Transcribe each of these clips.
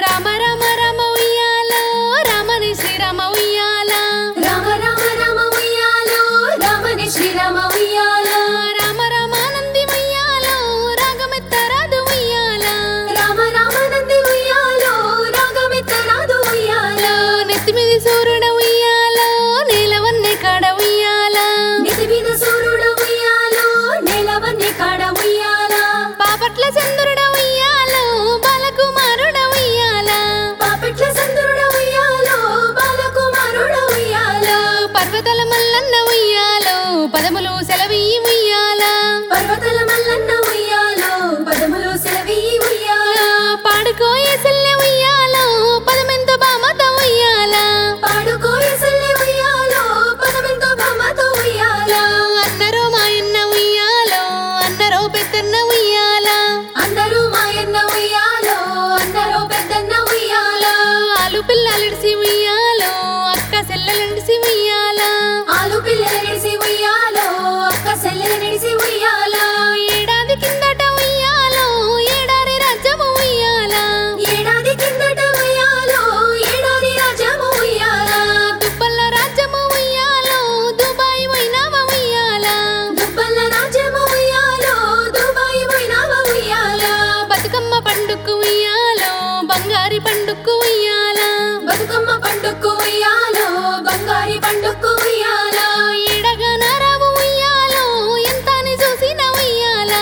రామ రామ రామ ఉయ్యాలో రామని శ్రీరామ ఉయ్యాల రామ రామ రామ ఉయ్యాలో రామని శ్రీరామ ఉయ్యాలో రామ రామానంది ఉయ్యాలో రాగమెత్తరాదు ఉయ్యాల రామ రామ నంది ఉయ్యాలో రాగమిత్త రాదు ఉయ్యాలో నెత్తి మీద సూర్యుడ ఉయ్యాలో నీలవన్నె కాడ ఉయ్యాల నిధి మీద సూర్యుడ ఉయ్యాలో నేలవన్ని కాడ ఉయ్యాలా పాపట్ల చంద్రుడ ఉయ్యాలో బాలకుమారుడ ఉయ్యాల పాపెట్ల సందురుడ ఉయ్యాలో బాలకుమారుడ ఉయ్యాలో పర్వతల మల్లన్న ఉయ్యాలో పదములు సెలవీ ఉయ్యాల పర్వతల మల్లన్న ఉయ్యాలో పదములు సెలవి ఉయ్యాలో పాడుకోయే సెల్లె ఉయ్యాలో పదమెంతో బామత ఉయ్యాల పాడుకోయ సల్లి ఉయ్యాలో పదమెంతో బొమ్మతో ఉయ్యాలో అన్నరో మాయన్న ఉయ్యాలో అన్నరో పెద్దన్న ఉయ్యాల అందరూ మాయన్న ఉయ్యాలో అందరూ పెద్దన్న ఉయ్యాలో ఆలు పిల్లలిడిసి ఉయ్యాలో అక్క సెల్లెలిడిసి ఉయ్యాల ఆలు పిల్లలు నిడిసి ఉయ్యాలో అక్క సెల్లెలు నిడిసి ఉయ్యాలో ఏడాది కిందట ఉయ్యాలో ఏడారి రాజ్యము ఉయ్యాల ఏడాది కిందట ఉయ్యాలో ఏడాది రాజ్యము ఉయ్యాలా దుబ్బల్ల రాజ్యము ఉయ్యాలో దుబాయ్ పోయినావ ఉయ్యాల దుబ్బల్ల రాజ్యము ఉయ్యాలో దుబాయ్ పోయినావ ఉయ్యాలో బతుకమ్మ పండుక్కు ఉయ్యాలో బంగారి పండుక్కు ఉయ్యాల బతుకమ్మ పండుక్కు ఉయ్యాలో బంగారి పండుక్కు ఉయ్యాలో ఏడగా నారావు ఉయ్యాలో ఎంతని చూసిన ఉయ్యాల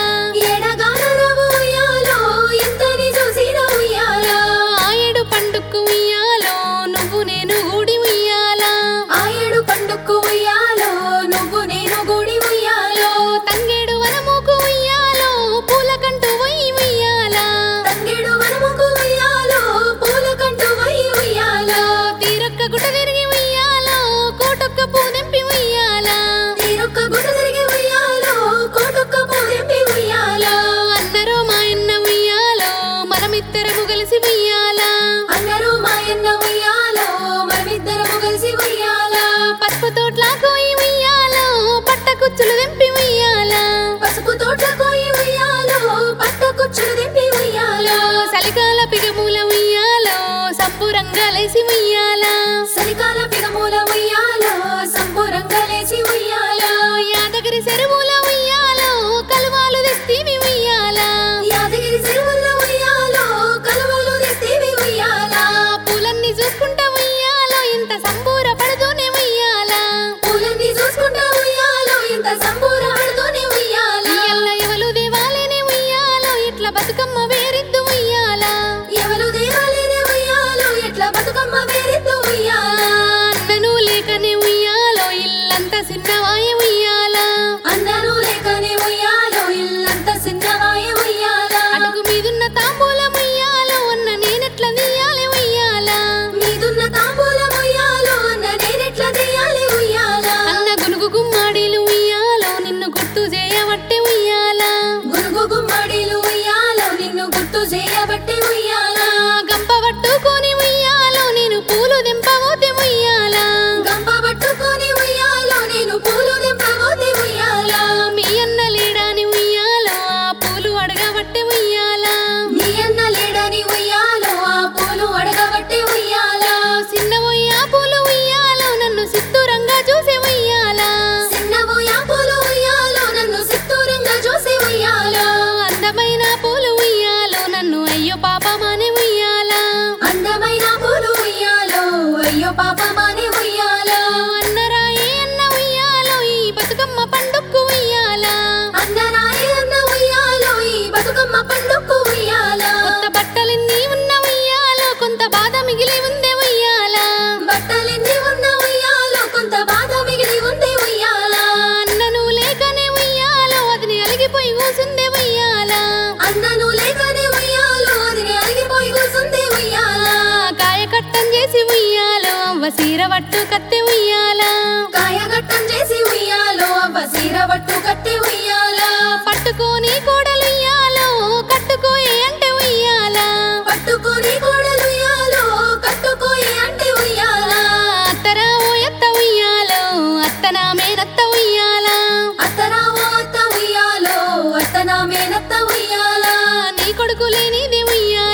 ఏడగానరవు ఉయ్యాలో ఎంతని చూసిన ఉయ్యాలో ఆ ఏడు పండుక్కు ఉయ్యాలో నువ్వు నేను గూడి ఉయ్యాల ఆ ఏడు పండుక్కు ఉయ్యాలో నువ్వు నేను గుడి ఉయ్యాలో తంగేడు వనముకు ఉయ్యాలో పూల కంటూ పోయి ఉయ్యాల తంగేడు వనముకు ఉయ్యాలో పూల కంటు వై ఉయ్యాలో తీరొక్క గుట తిరిగి ఉయ్యాలో కోటొక్క పూదెంపి ఉయ్యాల తీరొక్క గుట తిరిగి ఉయ్యాలో కోటొక్క పూదెంపి ఉయ్యాలో అందరూ మాయన్న ఉయ్యాలో మనమిద్దరము కలిసి ఉయ్యాల అందరూ మాయన్న ఉయ్యాలో మనమిద్దరము కలిసి ఉయ్యాలో పసుపు తోట్ల కోయి ఉయ్యాలో పట్ట కుచ్చులు తెంపి ఉయ్యాల పసుపు తోట కోయి ఉయ్యాలో పట్ట కుచ్చులు దింపి ఉయ్యాలో చలికాల పిగమూల ఉయ్యాలో సంబురంగా లేసి ఉయ్యాల చలికాల పిగమూల ఉయ్యాలో సంబురంగా లేచి ఉయ్యాలో యాదగిరి చెరువుల ఉయ్యాలో కలువాలు తెస్తీవి ఉయ్యాల యాదగిరి చెరువుల్లో ఉయ్యాలో కలువలు తెస్తేవి ఉయ్యాలా పూలన్నీ చూసుకుంటా ఉయ్యాలో ఇంత సంబూర పడుతూనే ఉయ్యాల పూలన్నీ చూసుకుంటా ఉయ్యాలో ఇంత సంబూరాడుతూనే ఉయ్యాలా ఎల్ల ఎవలు దేవాలేనే ఉయ్యాలో ఇట్లా బతుకమ్మ వేరిద్దు ఉయ్యాల ఎవరు దేవాలేనే ఉయ్యాలో ఎట్లా బతుకమ్మ వేరెత్తు ఉయ్యాలా అన్నను లేకనే ఉయ్యాలో ఇల్లంతా చిన్నవాయ ఉయ్యాల అందరూ లేకనే ఉయ్యాలో ఇల్లంతా చిన్నవాయ ఉయ్యాలా అడుగు మీదున్న తాంబూలం ఉయ్యాలో అన్న నేనెట్లా తీయాలి ఉయ్యాల మీదున్న తాంబూలం ఉయ్యాలో అన్న నేనెట్లా తీయాలి ఉయ్యాలా అన్న గునుగు గుమ్మాడీలు ఉయ్యాలో నిన్ను గుర్తు చేయబట్టే ఉయ్యాల గురుగు గుమ్మడిలు ఉయ్యాలో నిన్ను గుర్తు చేయబట్టి ఉయ్యాలా గంప పట్టుకొని ఉయ్యాలో నేను పూలు దింపబోతే ఉయ్యాల గంప పట్టుకొని ఉయ్యాలో నేను పూలు దింపబోతే ఉయ్యాలా మీ అన్న లేడాని ఉయ్యాలో ఆ పూలు అడగబట్టే ఉయ్యాల నీ అన్న లేడని ఉయ్యాలో ఆ పూలు అడగబట్టి ఉయ్యాలా చిన్న ఆ పూలు ఉయ్యాలో నన్ను సిద్ధురంగా చూసే ఉయ్యాల చిన్నవు యా పూలు ఉయ్యాలో నన్ను సిత్తూరంగా చూసి ఉయ్యాలో అందమైన పూలు ఉయ్యాలో నన్ను అయ్యో పాపమానే ఉయ్యాల అందమైన పూలు ఉయ్యాలో అయ్యో పాపమాని ఉయ్యాలో అన్నరాయే అన్న ఉయ్యాలో ఈ బతుకమ్మ పండుక్కు ఉయ్యాల అందరాయి అన్న ఉయ్యాలో ఈ బతుకమ్మ పండుక్కు ఉయ్యాలో కొత్త బట్టలన్నీ ఉన్న ఉయ్యాలో కొంత బాధ మిగిలి ఉందే ఉయ్యాల బట్టలెన్ని ఉన్న ఉయ్యాలో కొంత బాధ మిగిలి ఉంది ఉయ్యాలా అన్నను లేకనే ఉయ్యాలో అదిని అలిగిపోయి కూసుందే ఉయ్యాల అందను లేకనే ఉయ్యాలో అది అలిగిపోయి కూసుంది ఉయ్యాలా కాయ కట్టం చేసి ఉయ్యాలో అవ్వ సీర పట్టు కత్తె ఉయ్యాల కాయగట్టం చేసి ఉయ్యాలో అవ్వ సీర పట్టు కట్టి ఉయ్యాలా పట్టుకొని కోడలు ఉయ్యాలో కట్టుకోయే అంటే ఉయ్యాల పట్టుకొని కోడలు ఉయ్యాలో కట్టుకోయి అంటే ఉయ్యాలా అత్తరా ఓ ఎత్త ఉయ్యాలో అత్తన మేనత్త ఉయ్యాల అత్తరావో అత్త ఉయ్యాలో అత్త నా మేనత్త ఉయ్యాలా నీ కొడుకు లేనిది ఉయ్యాలో గీ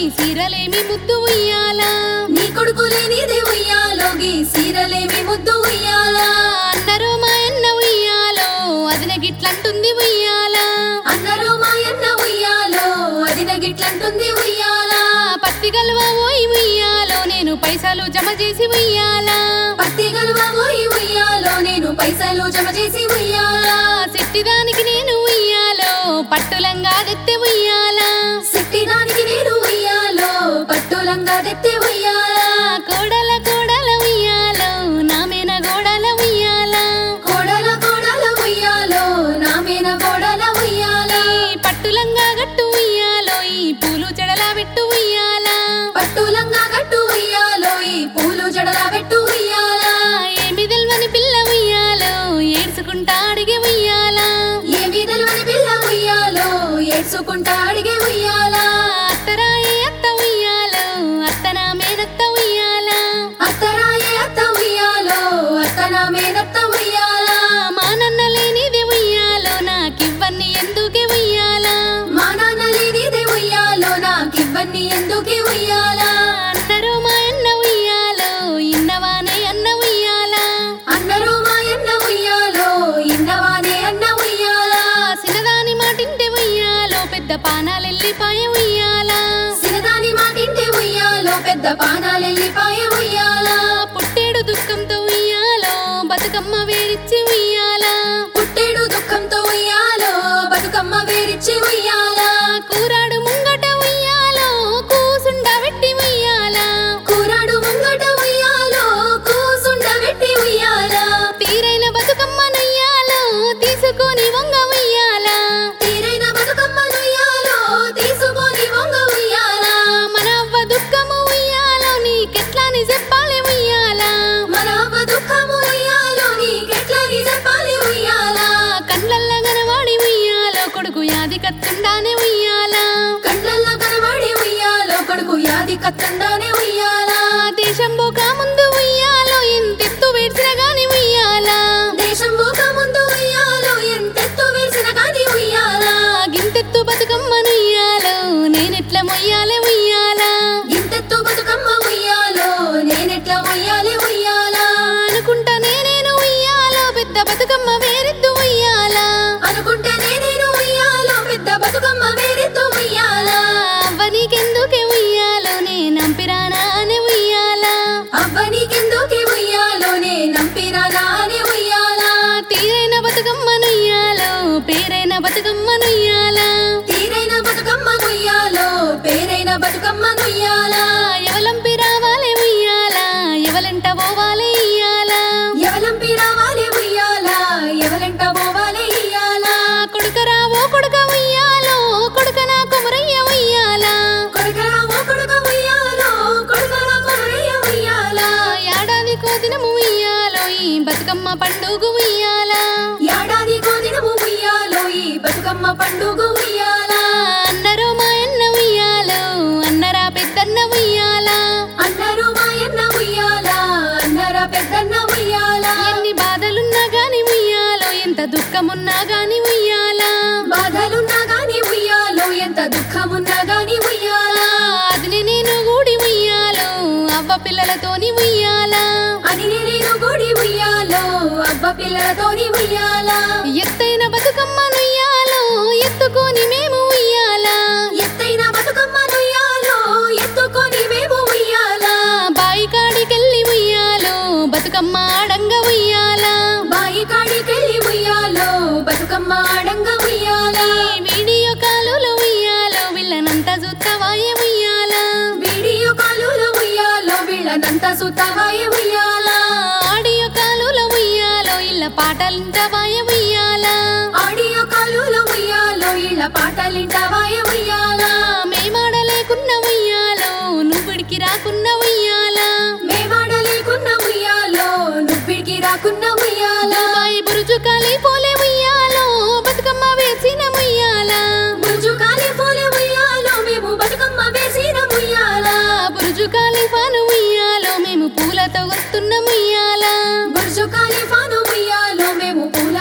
సీరలేమి ముద్దు ఉయ్యాలా నీ కొడుకు లేనిదే ఉయ్యాలోగి సీరలేమి ముద్దు ఉయ్యాలా అన్నరు మా అన్న ఉయ్యాలో అదిన గిట్లంటుంది ఉయ్యాలా అన్నరు మాయన్న ఉయ్యాలో అది నగిట్లంటుంది ఉయ్యాలా పత్తి గల్వ ఓయి ఉయ్యాలో నేను పైసలు జమ చేసి ఉయ్యాలా పత్తి గలువ పోయి ఉయ్యాలో నేను పైసలు జమ చేసి ఉయ్యాలా సిట్టిదానికి నేను ఉయ్యాలో పట్టులంగా దెత్తె ఉయ్యాలా సిట్టిదానికి నేను ఉయ్యాలో పట్టులంగా తెత్తే ఉయ్యాలా కోడల కోడల ఉయ్యాలో నామేన గోడల ఉయ్యాలా కోడల కోడల ఉయ్యాలో నా మీద కోడల ఉయ్యాలా ఈ పట్టులంగా గట్టు ఉయ్యాలో ఈ పూలు చెడలా పెట్టు ఉయ్యాలా పట్టులంగా కట్టు ఉయ్యాలో ఈ పూలు జడల పెట్టు ఉయ్యాలా ఏమి తెల్వని పిల్ల ఉయ్యాలో ఏడ్చుకుంటా అడిగే ఉయ్యాలా ఏమి తెలివని పిల్ల ఉయ్యాలో ఏడ్చుకుంటా అడిగే ఉయ్యాలా అత్తరాయే అత్త ఉయ్యాలో అత్త నా మేనత్త ఉయ్యాలా అత్తరాయే అత్త ఉయ్యాలో అత్త నా మేనత్త ఉయ్యాలా మా నాన్న లేనిది ఉయ్యాలో నాకివ్వన్ని ఎందుకే ఉయ్యాలా మా నాన్న లేనిదే ఉయ్యాలో నాకివ్వన్ని ఎందుకే ఉయ్యాలా అన్నరు మా అన్న ఉయ్యాలో ఇన్నవానే అన్న ఉయ్యాలా అన్నరు మాయన్న ఉయ్యాలో ఇన్నవానే అన్న ఉయ్యాలా సినదాని మాటింటే ఉయ్యాలో పెద్ద పానాలెల్లిపాయ ఉయ్యాలా సినదాని మాటింటే ఉయ్యాలో పెద్ద పానాలెల్లిపాయ ఉయ్యాలా పుట్టేడు దుఃఖంతో ఉయ్యాలో బతుకమ్మ వేరిచ్చి ఉయ్యాలా పుట్టేడు దుఃఖంతో ఉయ్యాలో బతుకమ్మ వేరిచ్చి ఉయ్యాలా కూరాడు ముంగట ఉయ్యాలో కూసుండ వెట్టి ఉయ్యాలా కూరాడు ముంగట ఉయ్యాలో కూసుండ పెట్టి ఉయ్యాలా తీరైన బతుకమ్మనుయ్యాలో తీసుకొని వంగ ఉయ్యాలా తీరైన బతుకమ్మనుయ్యాలో తీసుకొని వంగ ఉయ్యాలా మన అవ్వ దుఃఖము ఉయ్యాలో నీకెట్లాని చెప్పాలి ఉయ్యాలా మన అవ్వ దుఃఖము ఉయ్యాలో నీకెట్లని చెప్పాలి ఉయ్యాలా కండ్లల్ల గనవాడి ఉయ్యాలో కొడుకు యాది కత్తుండానే ఉయ్యాలా కండ్లల్లో కనబడి ఉయ్యాలో కొడుకు యాది కత్తండానే ఉయ్యాలా దేశం పోక ముందు ఉయ్యాలో ఎంతెత్తు వేడ్చిన గాని ఉయ్యాలా దేశం పోక ముందు ఉయ్యాలో ఎంతెత్తు వేసిన కాని ఉయ్యాలా గింతెత్తు బతుకమ్మనుయ్యాలో నేనెట్ల మొయ్యాలే ఉయ్యాలా ఇంతెత్తు బతుకమ్మ ఉయ్యాలో నేనెట్లా ఉయ్యాలి ఉయ్యాలా అనుకుంటా నేనేను ఉయ్యాలో పెద్ద బతుకమ్మ వేరెద్దు ఉయ్యాలా అనుకుంటే నేను ఉయ్యాలో పెద్ద బతుకమ్మ వేరెత్తు ఉయ్యాలా అవ్వ నీకెందుకే ఉయ్యాలో నే నంపిరానా అనే ఉయ్యాలా అవ్వ నీకెందుకే ఉయ్యాలో నే నంపిరానా అని ఉయ్యాలా తీరైన బతుకమ్మనుయ్యాలో పేరైన బతుకమ్మనుయ్యాలా తీరైన బతుకమ్మ ఉయ్యాలో పేరైన బతుకమ్మ ఉయ్యాలా ఎవలంపి రావాలే ఉయ్యాలా ఎవలంట పోవాలే ఇయ్యాలా ఎవలంపి రావాలి ఉయ్యాలా ఎవలంట పోవాలి ఇయ్యాలా కొడుకరావో కొడుక ఉయ్యాలో కొడుక నా కుమరయ్య ఉయ్యాలా కొడుకరా ఓ కొడుక ఉయ్యాలో కొడుకరా కొమరయ్య ఉయ్యాలా ఏడాది కోదినము ఉయ్యాలో ఈ బతుకమ్మ పండుగ ఉయ్యాలా ఏడాది కోదినము ఉయ్యాలో ఈ బతుకమ్మ పండుగ ఉయ్యాలా అన్నరు మా అన్న ఉయ్యాలో అన్నరా పెద్దన్న ఉయ్యాలా అన్నారు మాయన్న ఉయ్యాలా అన్నరా పెద్దన్న ఉయ్యాలా ఎన్ని బాధలున్నా గాని ఉయ్యాలో ఎంత దుఃఖమున్నా గాని ఉయ్యాలా బాధలున్నా గాని ఉయ్యాలో ఎంత దుఃఖమున్నా గాని ఉయ్యాలా అది నేను గూడి ఉయ్యాలో అవ్వ పిల్లలతోని ఉయ్యాలా అని నేను గుడి ఉయ్యాలో అవ్వ పిల్లలతోని ఉయ్యాలా ఎత్తైన బతుకమ్మనుయ్యాలో ఎత్తుకొని మేము ఉయ్యాలా ఎత్తైన బతుకమ్మనుయ్యాలో ఎత్తుకొని మేము ఉయ్యాలా బాయి కాడికెళ్ళి ఉయ్యాలో బతుకమ్మ ఆడంగ ఉయ్యాలా బాయి కాడికెళ్ళి ఉయ్యాలో బతుకమ్మ ఆడంగ ఉయ్యాలా ఈ వీడియో కాలులో ఉయ్యాలో వీళ్ళనంతా చూత్తవాయే ఉయ్యాలా వీడియో కాలులో ఉయ్యాలో వీళ్ళనంతా సుతవాయ ఉయ్యాలా ఆడియో కాలులో ఉయ్యాలో ఇళ్ళ పాటలింటవాయే ఉయ్యాలా ఆడియో కాలులో ఉయ్యాలో ఇళ్ళ పాటలింటవాయ ఉయ్యాలా మేమాడలేకున్న ఉయ్యాలో నువ్వుడికి రాకున్న ఉయ్యాలా మేమాడలేకున్న ఉయ్యాలో నువ్విడికి రాకున్న ఉయ్యాలా దుబాయ్ బురుజు కాలి పోలే ఉయ్యాలో బతుకమ్మ వేసిన ఉయ్యాలా బుర్జు కాలి పూలే ఉయ్యాలో మేము బతుకమ్మ వేసిన ఉయ్యాలా బురుజు కాలి పాను ఉయ్యాలో మేము పూలతో వస్తున్న ఉయ్యాలా బుర్జు కాలి ఫాను ఉయ్యాలో మేము పూల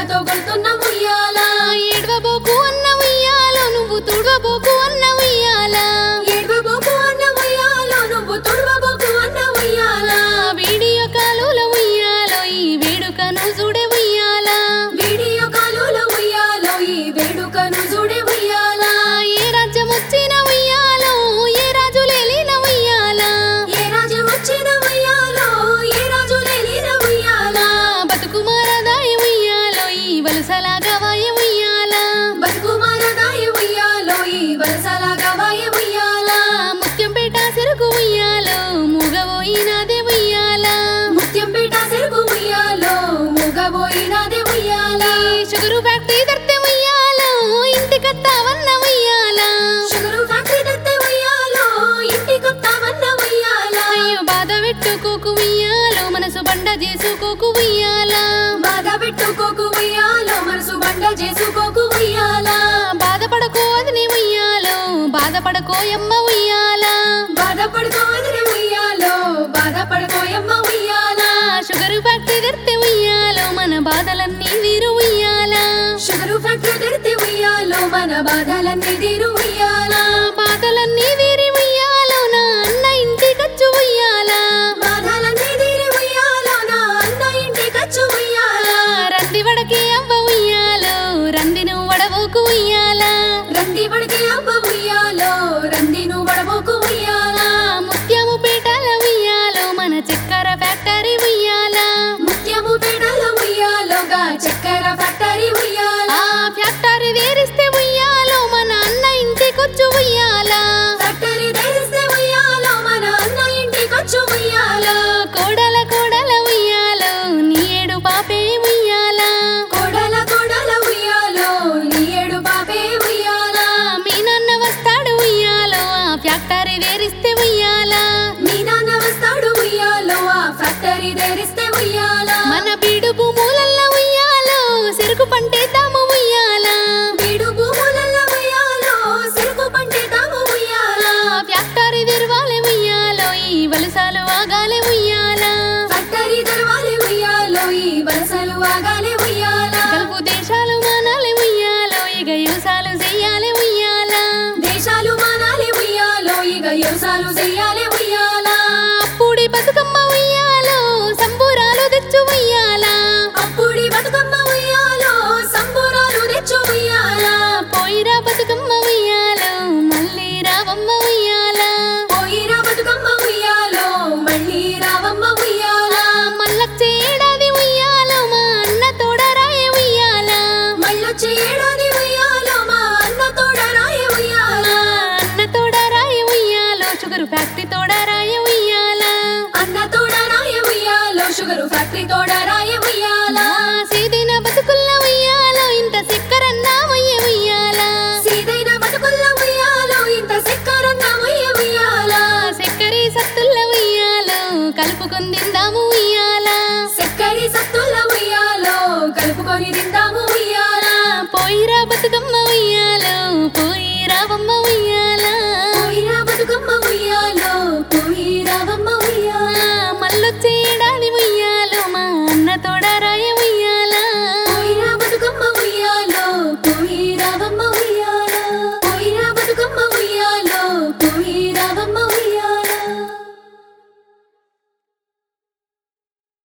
చేసుకోకు ఉయ్యాలా బాధ పెట్టుకోకు ఉయ్యాలో మనసు బండ చేసుకోకు ఉయ్యాలా బాధపడకో అదిని ఉయ్యాలో బాధపడకోయమ్మ ఉయ్యాలా బాధపడుకోవదని ఉయ్యాలో బాధపడుకోయమ్మ ఉయ్యాలా షుగరు ఫ్యాక్టరీ తెరితే ఉయ్యాలో మన బాధలన్నీ వీరు ఉయ్యాలా షుగరు ఫ్యాక్టరీ తెరితే ఉయ్యాలో మన బాధలన్నీ తీరు ఉయ్యాలా బాధలన్నీ వీరి ఉయ్యాలో నా అన్న ఇంటికచ్చు ఉయ్యాలా బాధలన్నీ తీరి ఉయ్యాలో నా అన్న ఇంటి ఖర్చు ఉయ్యాలా రంది వడకి అవ్వ ఉయ్యాలో రందిను వడవోకు ఉయ్యాలా రంది పడితే అవ్వ ఉయ్యాలో రంది నువ్వు వడబోకు ఉయ్యాలా ముత్యము పీటల ఉయ్యాలో మన చక్కెర ఫ్యాక్టరీ ఉయ్యాలా ముత్యము పేటల ఉయ్యాలోగా చక్కెర ఫ్యాక్టరీ ఉయ్యాలా ఆ ఫ్యాక్టరీ వేరిస్తే ఉయ్యాలో మన అన్న ఇంటికొచ్చు ఉయ్యాలా ఫ్యాక్టరీ తెరిస్తే ఉయ్యాలో మన అన్న ఇంటి ఖర్చు ఉయ్యాలా కోడల కోడల ఉయ్యాలో నీ ఏడు పాపే ఉయ్యాలా కోడల కోడల ఉయ్యాలో నీ ఏడు పాపే ఉయ్యాలా మీ నాన్న వస్తాడు ఉయ్యాలో ఆ ఫ్యాక్టరీ వేరిస్తే ఉయ్యాలా మీ నాన్న వస్తాడు ఉయ్యాలో ఆ ఫ్యాక్టరీ తెరిస్తే ఉయ్యాలా మన బీడు భూములల్ల ఉయ్యాలో చెరుకు పంటేద్దాము ఉయ్యాలా బీడు భూములలో ఉయ్యాలో సిరుకు పంటే తాము ఉయ్యాలా ఆ ఫ్యాక్టరీ తెరవాలి ఉయ్యాలో ఈ వలసాలు ఆగాలి ఉయ్యాలా ఫ్యాక్టరీ తెరవాలి ఉయ్యాలో ఈ వలసలు ఆగాలి ఉయ్యాలా గల్పు దేశాలు మానాలి ఉయ్యాలో ఇక యూసాలు చెయ్యాలి ఉయ్యాలా దేశాలు మానాలి ఉయ్యాలో ఇక యోసాలు చెయ్యాలి ఉయ్యాలా అప్పుడి బతుకమ్మ ఉయ్యాలో సంబూరాలు తెచ్చు ఉయ్యాలా అప్పుడి బతుకమ్మ ఉయ్యాలో సంబూరాలు తెచ్చు ఉయ్యాలా పోయిరా బతుకమ్మ ఉయ్యాలో మళ్ళీ రావమ్మ ఉయ్యాలా పోయిరా బతుకమ్మ ఉయ్యాలో మళ్ళీ రావమ్మ ఉయ్యాలా మళ్ళొచ్చే ఏడాది ఉయ్యాలో మా అన్న తోడరాయ ఉయ్యాలా మళ్ళొచ్చే ఏడాది ఉయ్యాలో మా అన్న తోడ రాయ ఉయ్యాలా అన్న తోడరాయ ఉయ్యాలో షుగర్ ఫ్యాక్టరీ తోడరాయ ఉయ్యాలా అన్న తోడ రాయ ఉయ్యాలో షుగరు ఫ్యాక్టరీ తోడ రాయ ఉయ్యాలా సీదిన బతుకుల్ల ఉయ్యాలో ఇంత చక్కెరన్నామయ్య ఉయ్యాలా సీదైన బతుకుల్ల ఉయ్యాలో ఇంత సిక్కరన్న ఉయ్య ఉయ్యాలా చక్కెరి సత్తుల్ల ఉయ్యాలో కలుపుకొని తిందాము ఉయ్యాలా చక్కరి సత్తుల్ల ఉయ్యాలో కలుపుకొని తిందాము